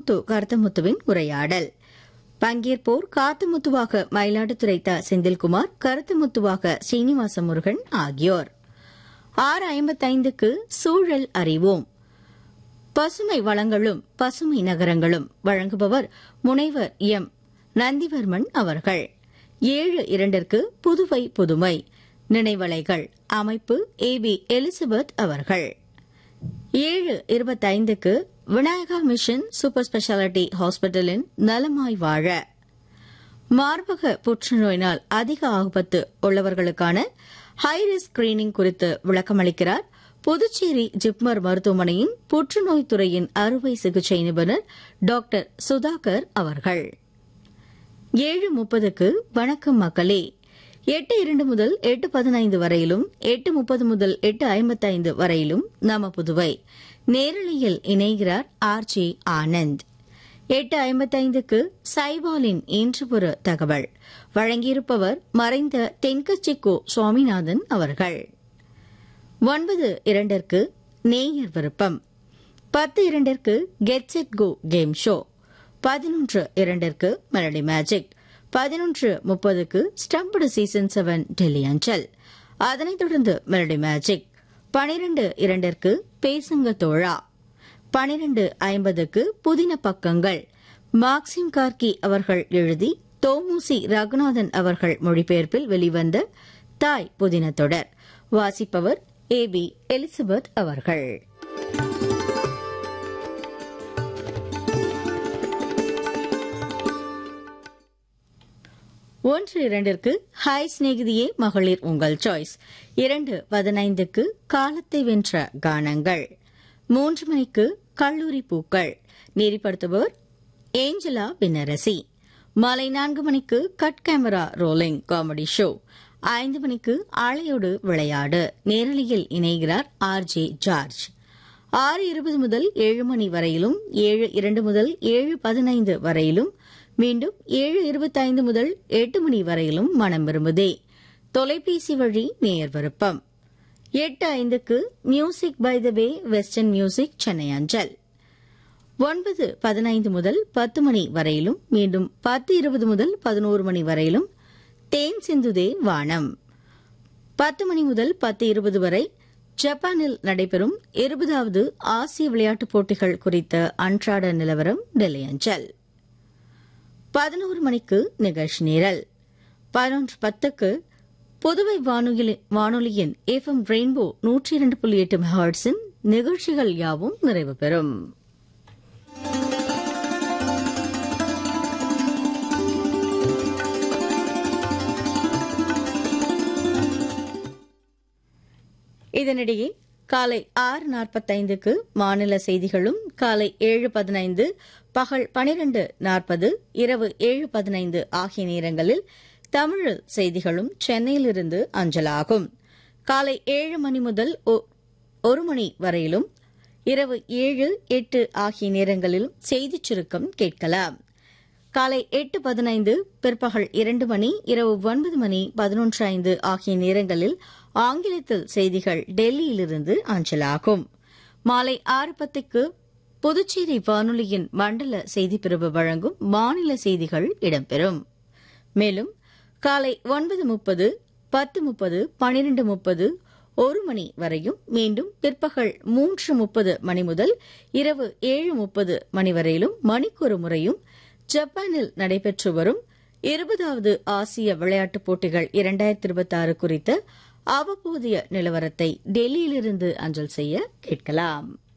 காத்தமுத்து கருத்தமுத்துவின் உரையாடல் பங்கேற்போர் காத்தமுத்துவாக மயிலாடுதுறை த செந்தில்குமார் கருத்தமுத்துவாக ஸ்ரீனிவாச முருகன் ஆகியோர் ஆறு ஐம்பத்தைந்துக்கு சூழல் அறிவோம் பசுமை வளங்களும் பசுமை நகரங்களும் வழங்குபவர் முனைவர் எம் நந்திவர்மன் அவர்கள் ஏழு இரண்டிற்கு புதுவை புதுமை நினைவலைகள் அமைப்பு ஏ பி எலிசபெத் அவர்கள் ஏழு இருபத்தைந்துக்கு விநாயகா மிஷன் சூப்பர் ஸ்பெஷாலிட்டி ஹாஸ்பிட்டலின் நலமாய் வாழ மார்பக புற்றுநோயினால் அதிக ஆபத்து உள்ளவர்களுக்கான ஹை ரிஸ்க் ஸ்கிரீனிங் குறித்து விளக்கமளிக்கிறார் புதுச்சேரி ஜிப்மர் மருத்துவமனையின் புற்றுநோய் துறையின் அறுவை சிகிச்சை நிபுணர் டாக்டர் சுதாகர் அவர்கள் ஏழு முப்பதுக்கு வணக்கம் மக்களே எட்டு இரண்டு முதல் எட்டு பதினைந்து வரையிலும் எட்டு முப்பது முதல் எட்டு ஐம்பத்தைந்து வரையிலும் நம புதுவை நேரலையில் இணைகிறார் ஆர் ஜே ஆனந்த் எட்டு ஐம்பத்தைந்துக்கு சைபாலின் இன்று ஒரு தகவல் வழங்கியிருப்பவர் மறைந்த தென்கட்சிக்கோ சுவாமிநாதன் அவர்கள் ஒன்பது இரண்டிற்கு நேயர் விருப்பம் பத்து இரண்டிற்கு get set go game show பதினொன்று இரண்டிற்கு மெலடி மேஜிக் பதினொன்று முப்பதுக்கு ஸ்டம்படு சீசன் செவன் டெல்லி அஞ்சல் அதனைத் தொடர்ந்து மெலடி மேஜிக் பனிரெண்டு இரண்டிற்கு பேசுங்க தோழா பனிரெண்டு ஐம்பதுக்கு புதின பக்கங்கள் மார்க்சிம் கார்கி அவர்கள் எழுதி தோமுசி ரகுநாதன் அவர்கள் மொழிபெயர்ப்பில் வெளிவந்த தாய் புதின தொடர் வாசிப்பவர் ஏ பி எலிசபெத் அவர்கள் ஒன்று இரண்டிற்கு ஹாய் சிநேகிதியே மகளிர் உங்கள் சாய்ஸ் இரண்டு பதினைந்துக்கு காலத்தை வென்ற கானங்கள் மூன்று மணிக்கு கல்லூரி பூக்கள் நெறிப்படுத்துபவர் ஏஞ்சலா பின்னரசி மாலை நான்கு மணிக்கு cut camera rolling comedy show ஐந்து மணிக்கு ஆளையோடு விளையாடு நேரலையில் இணைகிறார் ஆர் ஜே ஜார்ஜ் ஆறு இருபது முதல் ஏழு மணி வரையிலும் ஏழு இரண்டு முதல் ஏழு பதினைந்து வரையிலும் மீண்டும் ஏழு இருபத்தைந்து முதல் எட்டு மணி வரையிலும் மனம் விரும்புதே தொலைபேசி வழி நேயர் விருப்பம் எட்டு ஐந்துக்கு music by the way western music Chennai அஞ்சல் ஒன்பது பதினைந்து முதல் பத்து மணி வரையிலும் மீண்டும் பத்து இருபது முதல் பதினோரு மணி வரையிலும் தேன் சிந்துதே வானம் பத்து மணி முதல் பத்து இருபது வரை ஜப்பானில் நடைபெறும் இருபதாவது ஆசிய விளையாட்டுப் போட்டிகள் குறித்த அன்றாட நிலவரம் டெல்லி அஞ்சல் பதினோரு மணிக்கு நிகழ்ச்சி நிரல் பதினொன்று பத்துக்கு புதுவை வானொலியின் எஃப் எம் ரெயின்போ நூற்றி இரண்டு புள்ளி எட்டு மெகாட்ஸின் நிகழ்ச்சிகள் யாவும் நிறைவு பெறும் இதனிடையே காலை ஆறு நாற்பத்தைந்துக்கு மாநில செய்திகளும் காலை ஏழு பதினைந்து பகல் பனிரண்டு நாற்பது இரவு ஏழு பதினைந்து ஆகிய நேரங்களில் தமிழ் செய்திகளும் சென்னையிலிருந்து அஞ்சலாகும் காலை ஏழு மணி முதல் ஒரு மணி வரையிலும் இரவு ஏழு எட்டு ஆகிய நேரங்களிலும் செய்திச் சுருக்கம் கேட்கலாம் காலை எட்டு பதினைந்து பிற்பகல் இரண்டு மணி இரவு ஒன்பது மணி பதினொன்று ஐந்து ஆகிய நேரங்களில் ஆங்கிலத்தில் செய்திகள் டெல்லியிலிருந்து அஞ்சலாகும் மாலை ஆறு பத்துக்கு புதுச்சேரி வானொலியின் மண்டல செய்திப்பிரிவு வழங்கும் மாநில செய்திகள் இடம்பெறும் மேலும் காலை ஒன்பது முப்பது பத்து முப்பது பனிரெண்டு முப்பது ஒரு மணி வரையும் மீண்டும் பிற்பகல் மூன்று முப்பது மணி முதல் இரவு ஏழு முப்பது மணி வரையிலும் மணிக்கொரு முறையும் ஜப்பானில் நடைபெற்று வரும் இருபதாவது ஆசிய விளையாட்டுப் போட்டிகள் இரண்டாயிரத்தி இருபத்தி ஆறு குறித்த அவ்வப்போதைய நிலவரத்தை டெல்லியிலிருந்து அஞ்சல் செய்ய கேட்கலாம்